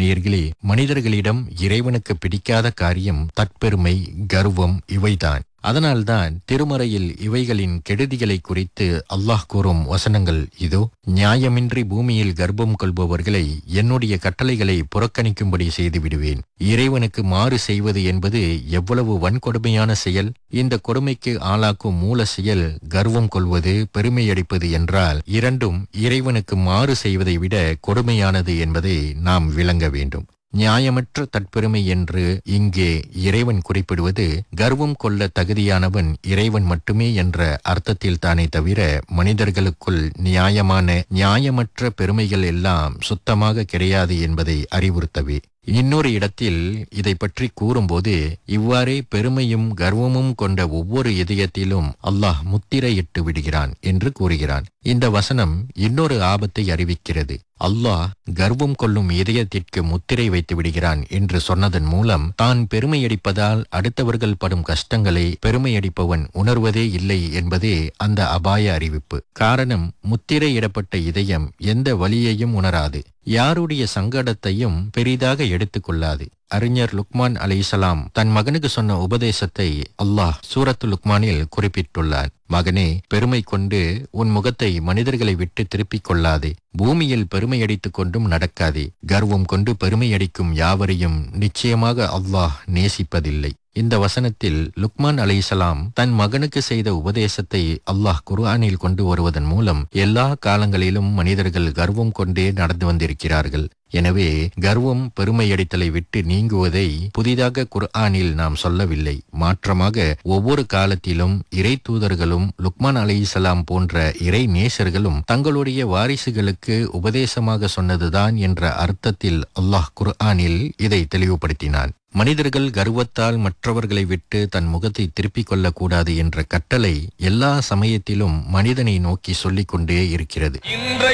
நேர்களே மனிதர்களிடம் இறைவனுக்கு பிடிக்காத காரியம் தற்பெருமை கர்வம் இவைதான் அதனால்தான் திருமறையில் இவைகளின் கெடுதிகளை குறித்து அல்லாஹ் கூறும் வசனங்கள் இதோ நியாயமின்றி பூமியில் கர்ப்பம் கொள்பவர்களை என்னுடைய கட்டளைகளை புறக்கணிக்கும்படி செய்து விடுவேன் இறைவனுக்கு மாறு செய்வது என்பது எவ்வளவு வன்கொடுமையான செயல் இந்த கொடுமைக்கு ஆளாக்கும் மூல செயல் கர்வம் கொள்வது பெருமையடிப்பது என்றால் இரண்டும் இறைவனுக்கு மாறு செய்வதை விட கொடுமையானது என்பதை நாம் விளங்க வேண்டும் நியாயமற்ற தற்பெருமை என்று இங்கே இறைவன் குறிப்பிடுவது கர்வம் கொள்ள தகுதியானவன் இறைவன் மட்டுமே என்ற அர்த்தத்தில் தானே தவிர மனிதர்களுக்குள் நியாயமான நியாயமற்ற பெருமைகள் எல்லாம் சுத்தமாக கிடையாது என்பதை அறிவுறுத்தவே இன்னொரு இடத்தில் இதை பற்றி கூறும்போது இவ்வாறே பெருமையும் கர்வமும் கொண்ட ஒவ்வொரு இதயத்திலும் அல்லாஹ் முத்திரையிட்டு விடுகிறான் என்று கூறுகிறான் இந்த வசனம் இன்னொரு ஆபத்தை அறிவிக்கிறது அல்லாஹ் கர்வம் கொள்ளும் இதயத்திற்கு முத்திரை வைத்து விடுகிறான் என்று சொன்னதன் மூலம் தான் பெருமையடிப்பதால் அடுத்தவர்கள் படும் கஷ்டங்களை பெருமையடிப்பவன் உணர்வதே இல்லை என்பதே அந்த அபாய அறிவிப்பு காரணம் முத்திரையிடப்பட்ட இதயம் எந்த வலியையும் உணராது யாருடைய சங்கடத்தையும் பெரிதாக எடுத்துக் கொள்ளாது அறிஞர் லுக்மான் அலைசலாம் தன் மகனுக்கு சொன்ன உபதேசத்தை அல்லாஹ் சூரத்து லுக்மானில் குறிப்பிட்டுள்ளார் மகனே பெருமை கொண்டு உன் முகத்தை மனிதர்களை விட்டு திருப்பிக் கொள்ளாதே பூமியில் பெருமையடித்துக் கொண்டும் நடக்காதே கர்வம் கொண்டு பெருமையடிக்கும் யாவரையும் நிச்சயமாக அல்லாஹ் நேசிப்பதில்லை இந்த வசனத்தில் லுக்மான் அலைசலாம் தன் மகனுக்கு செய்த உபதேசத்தை அல்லாஹ் குர்ஆனில் கொண்டு வருவதன் மூலம் எல்லா காலங்களிலும் மனிதர்கள் கர்வம் கொண்டே நடந்து வந்திருக்கிறார்கள் எனவே கர்வம் பெருமையடித்தலை விட்டு நீங்குவதை புதிதாக குர்ஆனில் நாம் சொல்லவில்லை மாற்றமாக ஒவ்வொரு காலத்திலும் இறை தூதர்களும் லுக்மான் அலைசலாம் போன்ற இறை நேசர்களும் தங்களுடைய வாரிசுகளுக்கு உபதேசமாக சொன்னதுதான் என்ற அர்த்தத்தில் அல்லாஹ் குர்ஆனில் இதை தெளிவுபடுத்தினான் மனிதர்கள் கர்வத்தால் மற்றவர்களை விட்டு தன் முகத்தை திருப்பிக் கொள்ளக்கூடாது என்ற கட்டளை எல்லா சமயத்திலும் மனிதனை நோக்கி சொல்லிக் கொண்டே இருக்கிறது இன்றைய